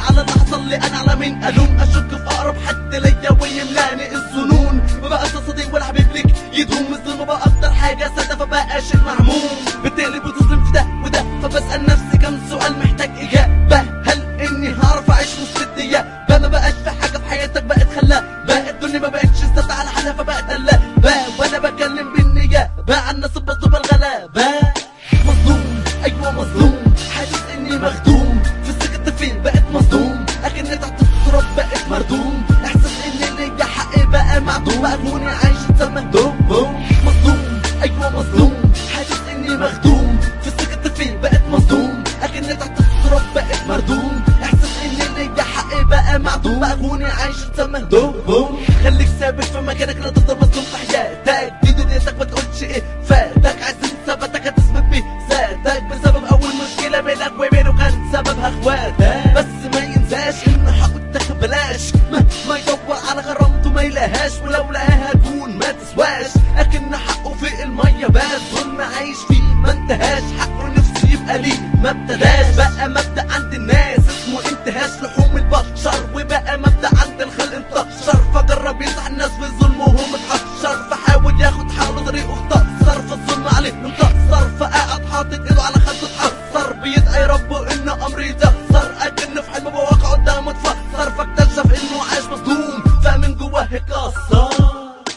على اللي حصل لي انا على مين الوم اشك في اقرب حد ليا ويملاني الظنون ما بقاش صديق ولا حبيب ليك يدوم الظلم بقى اكتر حاجه سادة فبقى شيء مهموم بالتالي بتظلم في ده وده فبسال نفسي كم سؤال محتاج اجابه هل اني هعرف اعيش وسط الديابه ما بقاش في حاجه في حياتك بقت خلابه بقى الدنيا ما بقتش ثابته على حالها فبقت قلابه وانا بكلم بالنيابه عن الناس بطلب الغلابه مظلوم ايوه مظلوم حاسس اني مخدوم في السكت فين بقت مصدوم اكني تحت التراب بقت مردوم احساس ان ليا حق بقى معدوم بقى كوني عايش اتسمى دوم مظلوم ايوه مظلوم حاسس اني مخدوم في السكت فين بقت مصدوم اكني تحت التراب بقت مردوم احساس ان ليا حق بقى معدوم بقى كوني عايش اتسمى دوم خليك ثابت في مكانك لا تفضل مظلوم في حياتك دي دنيتك ما تقولش ايه فاتك عايز ثبتك هتثبت بيه ذاتك بسبب اول مشكله بينك وبينه كان سببها اخواتك بس ما ينساش ان حقك بلاش ما, ما يدور على غرامته ما يلاقيهاش ولو لقاها تكون ما تسواش لكن حقه في الميه بس ظلم عايش فيه ما انتهاش حقه نفسه يبقى ليه ما ابتداش بقى مبدا عند الناس اسمه انتهاش لحوم البشر وبقى مبدا عند الخلق انتشر فجرب ينصح الناس بالظلم وهو متحشر فحاول ياخد حاله طريقه اختصر فالظلم عليه انتصر فقاعد حاطط ايده على خده اتحسر بيدعي ربه ان امر يتيسر اكن في حلم بواقع قدامه اتفسر فاكتشف انه عايش مظلوم فمن جواه اتكسر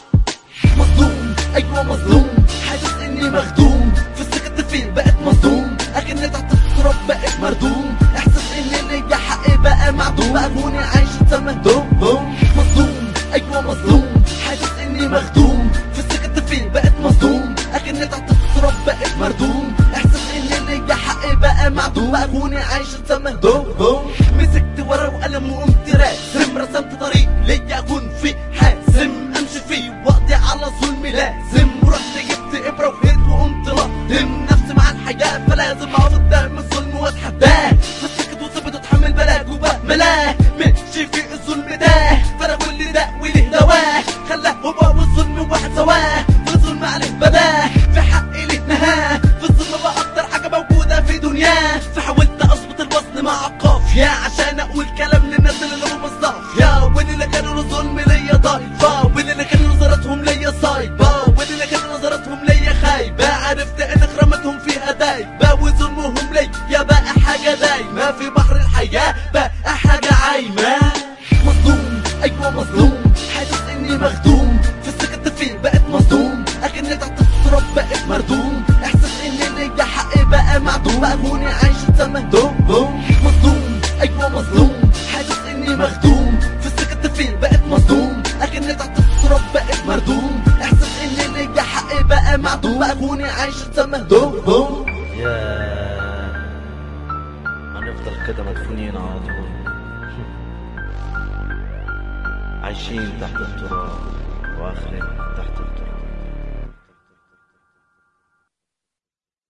مظلوم ايوه مظلوم حاسس اني مخدوم في السكت فين بقت مصدوم اكني تحت التراب بقت مردوم احساس ان ليا حق بقى معدوم بقى كوني عايش اتسمى دوم مظلوم ايوه مظلوم حاسس اني مخدوم في السكت فين بقت مصدوم اكني تحت التراب بقت مردوم احساس ان ليا حق بقى معدوم بقى كوني عايش اتسمى دوم مسكت ورا وقلم وقمت راسم رسمت طريق ليا اكون فيه حاسم امشي فيه واقضي على ظلمي لازم ورحت جبت ابره وهيت وقمت لطم نفسي مع الحياه فلازم اقف قدام الظلم واتحداه فسكت وثبت اتحمل بلاك وبهملاه ماشي في الظلم ده فانا كل ده وله دواه خلاه هو والظلم واحد سواه والظلم عليه بداه في حقي ليه نهاه في الظلم بقى اكتر حاجه موجوده في دنياه فحاولت اظبط الوزن مع القافيه عشان اقول كلام للناس اللي هم الصافيه واللي كانوا الظلم ليا ضايفه واللي كانوا نظرتهم ليا صايبه واللي كانوا نظرتهم ليا خايبه عرفت ان غرامتهم فيها دايبه وظلمهم ليا بقى حاجه دايمه في بحر الحياه بقى حاجه عايمه مظلوم ايوه مظلوم حاسس اني مخدوم في السكت فين بقت مصدوم اكني تحت التراب بقت مردوم احساس ان ليا حق بقى معدوم بقى كوني عايش اتسمى دوم مظلوم ايوه مظلوم حاسس اني مخدوم في السكت فين بقت مصدوم اكني تحت التراب بقت مردوم احساس ان ليا حق بقى معدوم بقى كوني عايش اتسمى دوم يا هنفضل كده مدفونين على طول عايشين تحت التراب واخرين تحت التراب